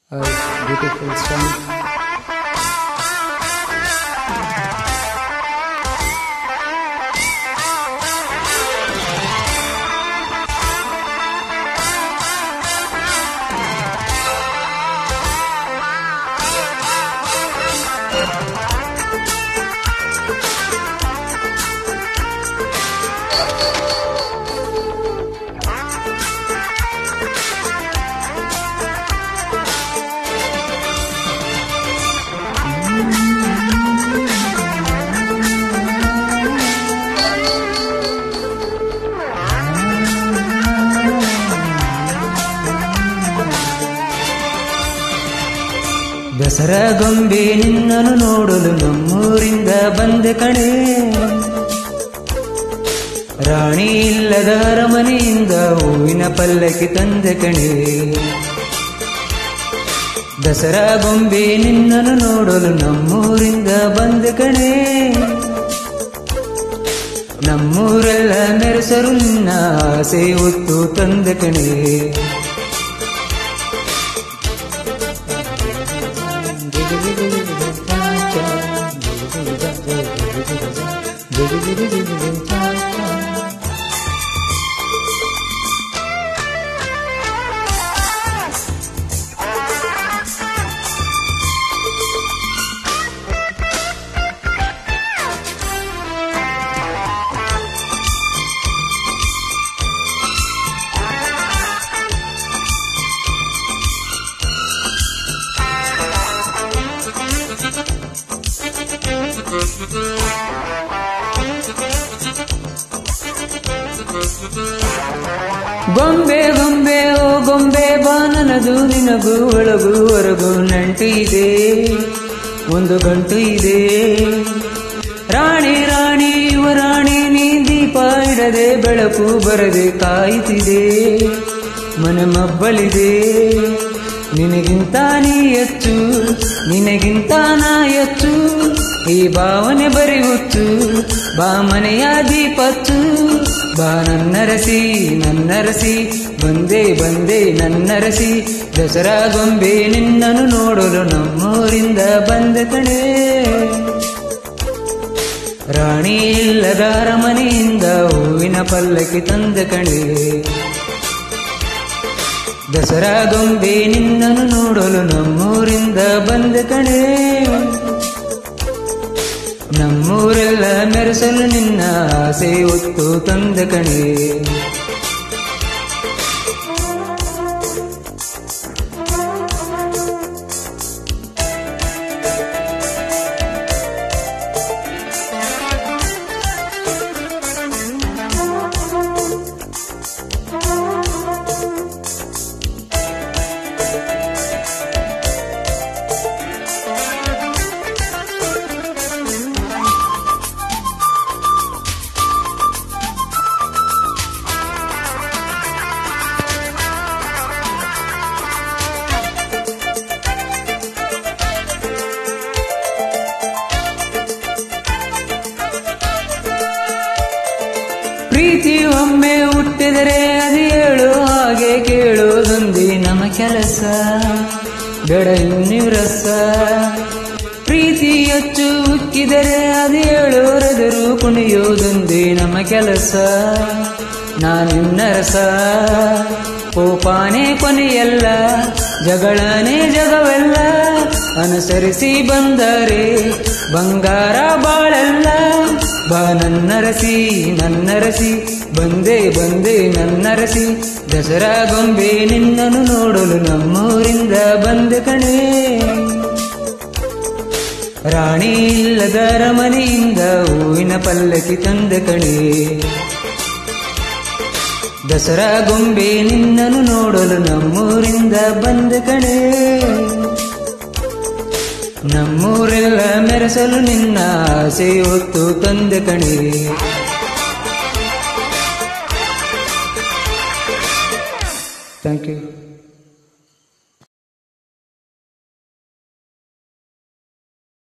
a beautiful song. Dasara ಗೊಂಬೆ ನಿನ್ನನ್ನು ನೋಡಲು ನಮ್ಮೂರಿಂದ ಬಂದೆ ಕಣೆ ರಾಣಿ ಇಲ್ಲದ ಅರಮನೆಯಿಂದ ಹೂವಿನ ಪಲ್ಲಕ್ಕಿ ತಂದೆ ಕಣೆ ದಸರಾ ಗೊಂಬೆ ನಿನ್ನನ್ನು ನೋಡಲು ನಮ್ಮೂರಿಂದ ಬಂದೆ ಕಣೆ ನಮ್ಮೂರೆಲ್ಲ ಮೆರೆಸರು ನಿನ್ನ ಆಸೆ ಹೊತ್ತು ತಂದೆ ಕಣೆ ಗೊಂಬೆ ಗೊಂಬೆ ಓ ಗೊಂಬೆ ಬಾ ನನದು ನಿನಗೂ ಒಳಗೂ ಹೊರಗೂ ನಂಟು ಇದೆ ಒಂದು ಗಂಟು ಇದೆ ರಾಣಿ ರಾಣಿ ಯುವ ರಾಣಿ ನೀ ದೀಪ ಇಡದೆ ಬೆಳಕು ಬರದೆ ಕಾಯುತ್ತಿದೆ ಮನೆ ಮಬ್ಬಲಿದೆ ನಿನಗಿಂತ ನೀ ಹೆಚ್ಚು ನಿನಗಿಂತ ನಾ ಹೆಚ್ಚು ಈ ಭಾವನೆ ಬರಿ ಹುಚ್ಚು ಬಾ ಮನೆಯ ದೀಪಚ್ಚು ಬಾ ನನ್ನರಸಿ ನನ್ನರಸಿ ಬಂದೆ ಬಂದೆ ನನ್ನರಸಿ ದಸರಾ ಗೊಂಬೆ ನಿನ್ನನ್ನು ನೋಡಲು ನಮ್ಮೂರಿಂದ ಬಂದೆ ಕಣೆ ರಾಣಿ ಇಲ್ಲದ ಅರಮನೆಯಿಂದ ಹೂವಿನ ಪಲ್ಲಕ್ಕಿ ತಂದ ಕಣೆ ದಸರಾ ಗೊಂಬೆ ನಿನ್ನನ್ನು ನೋಡಲು ನಮ್ಮೂರಿಂದ ಬಂದ ಕಣೆ ನಮ್ಮೂರೆಲ್ಲ ಮೆರೆಸಲು ನಿನ್ನ ಆಸೆ ಹೊತ್ತು ತಂದ ಕಣೆ ಪ್ರೀತಿ ಒಮ್ಮೆ ಹುಟ್ಟಿದರೆ ಅದು ಹೇಳು ಹಾಗೆ ಕೇಳೋದೊಂದೇ ನಮ್ಮ ಕೆಲಸ ಬೇಡ ಇನ್ನಿರಸ ಪ್ರೀತಿ ಹೆಚ್ಚು ಉಕ್ಕಿದರೆ ಅದು ಹೇಳೋರದರು ಕುಣಿಯೋದೊಂದೇ ನಮ್ಮ ಕೆಲಸ ನಾನಿನ್ನ ರಸ ಕೋಪಾನೇ ಕೊನೆಯಲ್ಲ ಜಗಳನೇ ಜಗವೆಲ್ಲ ಅನುಸರಿಸಿ ಬಂದರೆ ಬಂಗಾರ ಬಾಳಲ್ಲ ಬಾ ನನ್ನರಸಿ ನನ್ನರಸಿ ಬಂದೆ ಬಂದೆ ನನ್ನರಸಿ ದಸರಾ ಗೊಂಬೆ ನಿನ್ನನ್ನು ನೋಡಲು ನಮ್ಮೂರಿಂದ ಬಂದೆ ಕಣೆ ರಾಣಿ ಇಲ್ಲದ ಅರಮನೆಯಿಂದ ಹೂವಿನ ಪಲ್ಲಕ್ಕಿ ತಂದ ಕಣೆ ದಸರಾ ಗೊಂಬೆ ನಿನ್ನನ್ನು ನೋಡಲು ನಮ್ಮೂರಿಂದ ಬಂದ ಕಣೆ ನಮ್ಮೂರೆಲ್ಲ ಮೆರೆಸಲು ನಿನ್ನ ಆಸೆ ಹೊತ್ತು ತಂದ ಕಣೆ ಥ್ಯಾಂಕ್ ಯು